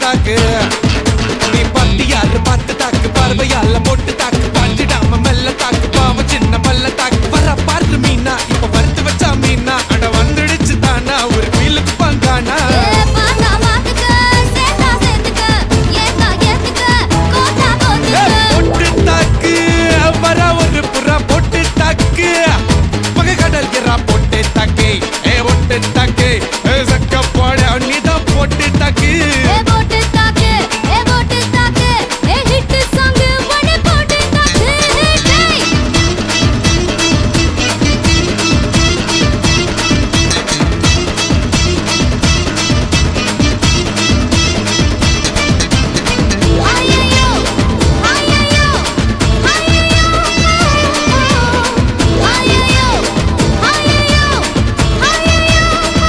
தாக்கு நீ பத்தியாரு பத்து தாக்கு பறவையால மொட்டு தாக்கு பாஞ்சிடாம மெல்ல தாக்கு பாவம் சின்ன மல்ல தாக்கு வர பாரு மீனா இப்ப வறுத்து வச்சா மீனா அட வந்துடுச்சு தானா ஒரு வீலுக்கு பங்கானா ஏ பாத்தா பாத்துக்க சேத்தா சேத்துக்க ஏத்தா ஏத்துக்க கோத்தா ஏ, கோத்துக்க பொட்டு தாக்கு வர ஒரு புறா பொட்டு தாக்கு மக கடல் எறா பொட்டு தாக்கு ஏ பொட்டு தாக்கு ஏ, சக்க போட நீதான் பொட்டு தாக்கு ஏ போட்டு தாக்கு ஏ போட்டு தாக்கு ஏ ஹிட் சாங் ஒன்னு போட்டு தாக்கு டேய் ஐயையோ ஐயையோ ஐயையோ ஐயையோ ஐயையோ ஐயையோ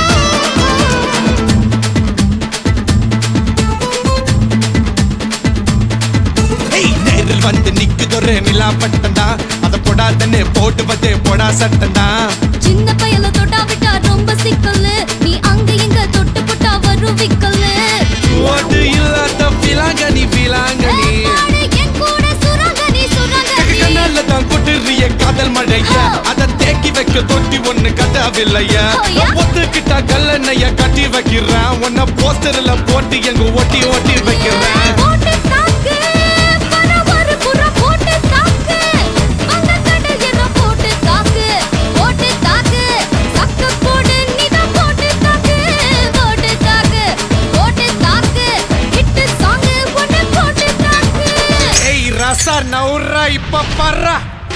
ஏய், நேரில் வந்து நிக்குதொரு நிலா பட்டந்தா அத போடாதன்னு போட்டுவது போடா சட்டந்தா சின்ன பையல தொட்டா விட்டா ரொம்ப சிக்கலு நீ அங்க இங்க தொட்டு புட்டா வரும் விக்கலு ஓட்டு இல்லாத பிலாங்கனி பிலாங்கனி பாடு என் கூட சுரங்கனி சுரங்கனி கண்ணால தான் கொட்டுறிய காதல் மழைய அத தேக்கி வைக்க தொட்டி ஒண்ணு கட்டாவில்லைய ஓயா? ஒத்துக்கிட்டா கல்லணைய கட்டி வைக்கிறேன் உன்ன போஸ்டர்ல போட்டு எங்க ஒட்டி ஒட்டி வைக்கிறேன் போட்டு தாக்கு பர ஒரு புற போட்டு தாக்கு வங்க கடல் என போட்டு தாக்கு போட்டு தாக்கு சக்க போடு நீதான் போட்டு தாக்கு போட்டு தாக்கு போட்டு தாக்கு ஹிட் சாங் ஒன்னு போட்டு தாக்கு ஏய் ரசா நவுறா இப்ப பர்றா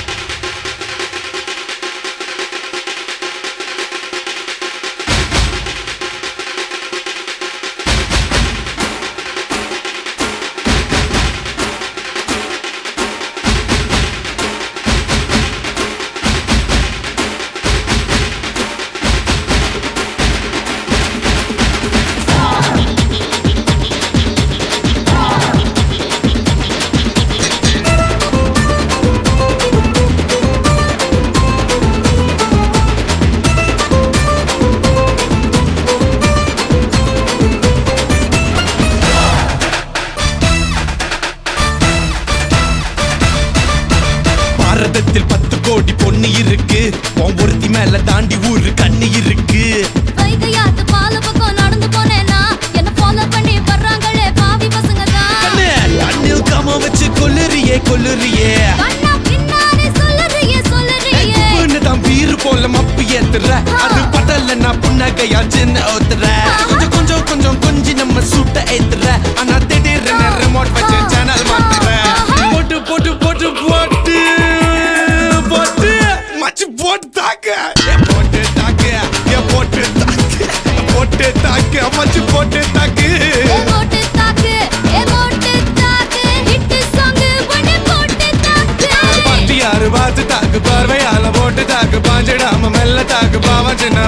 பாரதத்தில் பத்து கோடி பொண்ணு இருக்கு உன் ஒருத்தி மேல தாண்டி ஊரு கண்ணு இருக்கு வைகையாத்து பால பக்கம் நடந்து போனேனா என்ன ஃபாலோ பண்ணி வர்றாங்களே பாவி பசங்க தான் கண்ணு கண்ணில் காம வச்சு கொல்லுறியே கொல்லுறியே கண்ணா பின்னாடி சொல்லறியே சொல்லறியே உப்புன்னு தான் வீறு போல மப்பு ஏத்துற அது படல நான் புன்னகையா சின்ன ஓத்துற கொஞ்சம் கொஞ்சம் கொஞ்சம் கொஞ்சம் நம்ம சூட்ட ஏத்துற ஆனா திடீர்னு ரிமோட் வச்சு சேனல் மாத்துற போட்டு போட்டு போட்டு போட்டு போட்டு மச்சு போட்டு தாக்க ஏ போட்டு தாக்க ஏ போட்டு தாக்க போட்டு தாக்க மச்சு போட்டு தாக்கு ஏ போட்டு தாக்கு ஏ போட்டு தாக்கு ஹிட் சாங் ஒன்னு போட்டு தாக்கு பட்டியாறு பார்த்து தாக்கு பார்வையால போட்டு தாக்கு பாஞ்சிடாம மெல்ல தாக்கு பாவம் சின்ன